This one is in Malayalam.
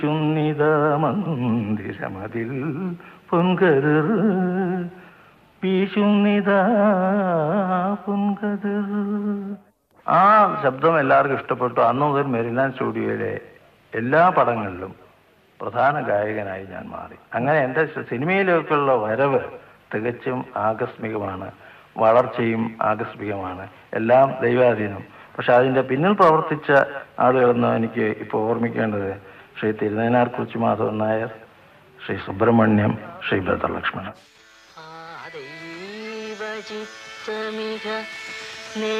ചുന്നിത മന്ദിരമതിൽ പൊൻകതിർ വീശുന്നിത പൊൻകതിർ ആ ശബ്ദം എല്ലാവർക്കും ഇഷ്ടപ്പെട്ടു അന്ന് മുതൽ മെരിലാൻ സ്റ്റുഡിയോയിലെ എല്ലാ പടങ്ങളിലും പ്രധാന ഗായകനായി ഞാൻ മാറി അങ്ങനെ എൻ്റെ സിനിമയിലേക്കുള്ള വരവ് തികച്ചും ആകസ്മികമാണ് വളർച്ചയും ആകസ്മികമാണ് എല്ലാം ദൈവാധീനം പക്ഷെ അതിൻ്റെ പിന്നിൽ പ്രവർത്തിച്ച ആളുകളെന്ന് എനിക്ക് ഇപ്പോൾ ഓർമ്മിക്കേണ്ടത് ശ്രീ തിരുനയനാർ കുറിച്ച് മാധവൻ നായർ ശ്രീ സുബ്രഹ്മണ്യം ശ്രീ ഭദ്രലക്ഷ്മണൻ ആ ദൈവചിത്തമിക